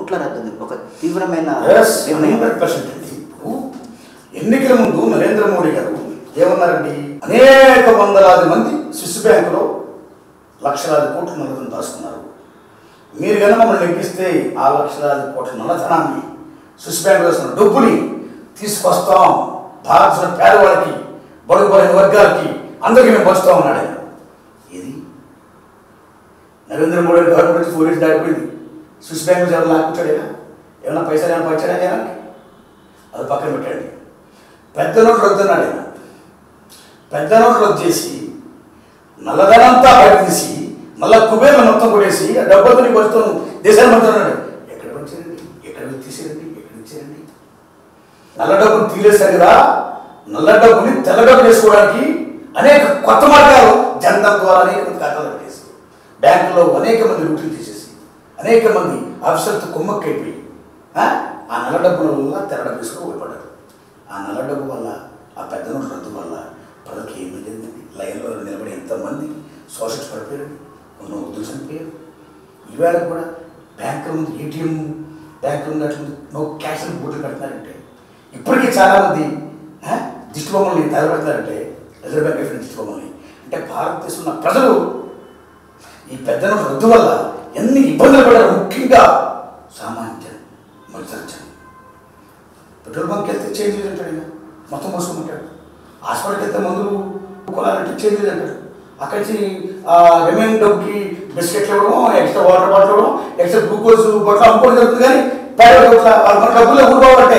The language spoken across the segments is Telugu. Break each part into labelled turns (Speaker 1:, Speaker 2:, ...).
Speaker 1: నోట్ల రద్దు ఒక తీవ్రమైన నిర్ణయం
Speaker 2: హండ్రెడ్ పర్సెంట్ అండి ఇప్పుడు ఎన్నికల ముందు నరేంద్ర మోడీ గారు ఏమన్నారండి అనేక వందలాది మంది స్విస్ బ్యాంకులో లక్షలాది కోట్లు నల్లధనం దాచుకున్నారు మీరు కనుక మమ్మల్ని లెక్కిస్తే ఆ లక్షలాది కోట్ల నల్లధనాన్ని స్విస్ బ్యాంకులో వేసిన డబ్బుని తీసుకొస్తాం భారతదేశ పేదవాళ్ళకి బడుగు బలైన వర్గాలకి అందరికీ మేము పంచుతాం అన్నాడు ఆయన ఇది నరేంద్ర మోడీ గవర్నమెంట్ నుంచి ఫోర్ ఇయర్స్ దాటిపోయింది స్విస్ బ్యాంక్ నుంచి ఎవరు లాక్కుంటాడేనా ఏమైనా పైసలు ఏమైనా పంచాడా జనానికి అది పక్కన పెట్టండి పెద్ద నోట్లు వద్దన్నాడు ఆయన పెద్ద నోట్లు వచ్చేసి నల్లధనంతా బయట తీసి మళ్ళా కుబేర్లు మొత్తం కొడేసి ఆ డబ్బులతో నీకు వస్తాను దేశాన్ని పంచుతున్నాడు ఎక్కడ పంచారండి ఎక్కడ తీసారండి ఎక్కడ ఇచ్చారండి నల్ల డబ్బును తీరేస్తారు కదా నల్ల డబ్బుని తెల్ల డబ్బు చేసుకోవడానికి అనేక కొత్త మార్గాలు జనధన్ ద్వారా అనేక మంది ఖాతాలు పెట్టేసి బ్యాంకులో అనేక మంది లూట్లు తీసేసి అనేక మంది ఆఫీసర్తో కుమ్మక్కైపోయి ఆ ఆ నల్ల డబ్బుల వల్ల తెల్ల డబ్బు వేసుకుని ఉపయోగపడ్డారు ఆ నల్ల డబ్బు వల్ల ఆ పెద్ద నోట్ల రద్దు వల్ల ప్రజలకు ఏమీ లేదండి లైన్లో నిలబడి ఎంతమంది శోషించి పడిపోయారు ఉన్న వృద్ధులు చనిపోయారు ఈవేళ కూడా బ్యాంకుల ముందు ఏటీఎం బ్యాంకుల ముందు అట్లా నో క్యాష్ అని బోర్డులు పెడుతున్నారంటే ఇప్పటికీ చాలామంది ఆ, దిష్టి బొమ్మల్ని తగలబెడతారంటే రిజర్వ్ బ్యాంక్ ఆఫ్ ఇండియా దిష్టి బొమ్మల్ని అంటే భారతదేశంలో ఉన్న ప్రజలు ఈ పెద్ద నోట్ల రద్దు వల్ల ఎన్ని ఇబ్బందులు పడ్డారు ముఖ్యంగా సామాన్య జనం మధ్యతరగతి జనం పెట్రోల్ బంక్ వెళ్తే చేంజ్ లేదంటాడు ఆయన మొత్తం మోసుకోమంటాడు హాస్పిటల్కి వెళ్తే మందులు కొనాలంటే చేంజ్ లేదంటాడు అక్కడి నుంచి ఆ రిమైన్ డబ్బుకి బిస్కెట్లు ఇవ్వడం ఎక్స్ట్రా వాటర్ బాటిల్ ఇవ్వడం ఎక్స్ట్రా గ్లూకోజ్ బాటిల్ అమ్ముకోవడం జరుగుతుంది కానీ ప్రైవేట్ ఇట్లా వాళ్ళ మన డబ్బులు ఊరుకోవాలంటే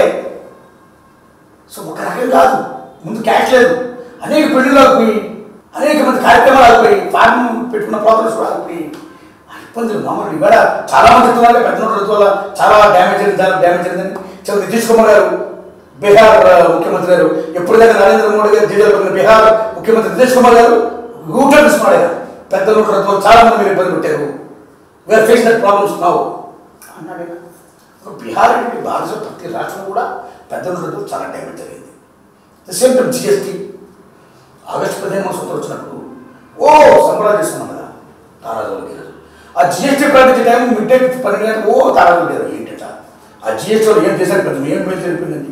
Speaker 2: సో ఒక రకం కాదు ముందు క్యాష్ లేదు అనేక పెళ్లిళ్ళకి పోయి అనేక మంది కార్యక్రమాలకు పోయి ఫార్మ్ పెట్టుకున్న ప్రోగ్రెస్ పోయి ఆ ఇబ్బందులు మామూలు ఇవాళ చాలా మంది చెప్తున్నారు పెద్ద నోట్ల రద్దు వల్ల చాలా డ్యామేజ్ అయింది చాలా డ్యామేజ్ అయిందని చివరి నితీష్ కుమార్ గారు బీహార్ ఆ, ముఖ్యమంత్రి గారు ఎప్పుడు దగ్గర నరేంద్ర మోడీ గారు ఢిల్లీలో పెట్టిన బీహార్ ముఖ్యమంత్రి నితీష్ కుమార్ గారు ఊటర్ తీసుకున్నాడు ఆయన పెద్ద నోట్ల రద్దు వల్ల చాలా మంది మీరు ఇబ్బంది పెట్టారు we are face that problems now అన్నాడు ఆయన. ఒక బీహార్ అంటే భారతదేశం ప్రతి రాష్ట్రం కూడా పెద్ద నోట్ల రద్దు చాలా డ్యామేజ్ జరిగింది the same time GST August పదిహేను మాసం వచ్చినప్పుడు ఓ సంబరాలు చేసుకున్నాం కదా తారాజుల గారు ఆ జిఎస్టీ ప్రకటించే టైం మిడ్ డే పన్నెండు గంటలకు ఓ తారాజుల గారు ఏంటట ఆ జిఎస్టీ వల్ల ఏం చేశారు పెద్ద ఏం మేలు జరిపిందండి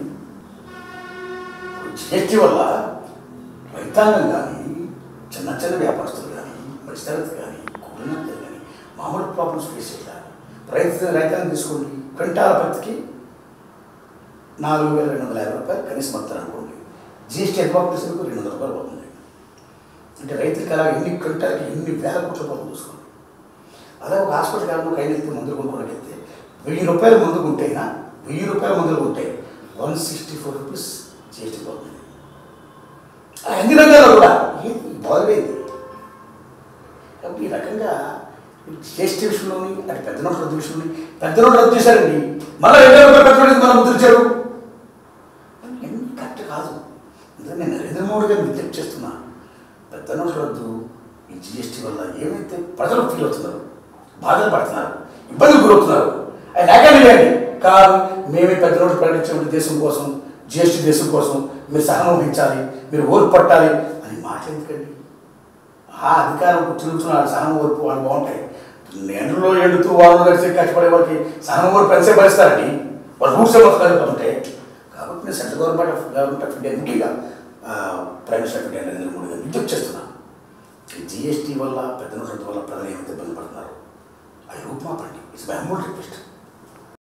Speaker 2: జిఎస్టీ వల్ల రైతాంగం కానీ చిన్న చిన్న వ్యాపారస్తులు కానీ మధ్యతరగతి కానీ కూలినంతలు కానీ మామూలు ప్రాబ్లమ్స్ ఫేస్ చేయాలి రైతు రైతాంగం తీసుకోండి క్వింటాల పత్తికి నాలుగు వేల రెండు వందల యాభై రూపాయలు కనీస మొత్తం అనుకోండి జిఎస్టీ ఎంత పంపిస్తుంది రెండు వందల రూపాయలు పోతుంది అంటే రైతులకి అలా ఎన్ని క్వింటాలకి ఎన్ని వేల కోట్ల రూపాయలు చూసుకోండి అదే ఒక హాస్పిటల్ కాదు ఒక వెళ్తే మందులు కొనుక్కోవడానికి వెళ్తే వెయ్యి రూపాయల మందు కొంటేనా వెయ్యి రూపాయల మందులు కొంటే one sixty four rupees GST పోతుంది అలా అన్ని రంగాల్లో కూడా ఏంది బాగలేదు కాబట్టి ఈ రకంగా జిఎస్టీ విషయంలోని అది పెద్ద నోట్ల రద్దు విషయంలోని పెద్ద నోట్లు రద్దు చేశారండి మళ్ళీ రెండు వేల రూపాయలు పెట్టడానికి మనం ముద్రించారు ఎన్ని కరెక్ట్ కాదు అందుకని నేను నరేంద్ర మోడీ గారిని విజ్ఞప్తి చేస్తున్నా పెద్ద నోట్ల రద్దు ఈ జిఎస్టీ వల్ల ఏమైతే ప్రజలు ఫీల్ అవుతున్నారు బాధలు పడుతున్నారు ఇబ్బందులు గురవుతున్నారు అది నాకేమి లేండి కాదు మేమే పెద్ద నోట్లు ప్రకటించే దేశం కోసం జిఎస్టీ దేశం కోసం మీరు సహనం వహించాలి మీరు ఓర్పు పట్టాలి అని మాట్లాడేందుకండి ఆ అధికారం కూర్చుని సహనం ఓర్పు వాళ్ళు బాగుంటాయి ఎండలో ఎండుతూ వాళ్ళు కలిసి కష్టపడే వాళ్ళకి సహనం ఓర్పు పెంచే భరిస్తారండి వాళ్ళు రూట్స్ మొత్తం కలిగిపోతుంటే కాబట్టి నేను central government of government of India ముఖ్యంగా prime minister of India Narendra Modi garu విజ్ఞప్తి చేస్తున్నాను ఈ జిఎస్టీ వల్ల పెద్ద నోట్ల వల్ల ప్రజలు ఏమైతే ఇబ్బంది పడుతున్నారో అది రూపుమాపండి ఇట్స్ మై హంబుల్ రిక్వెస్ట్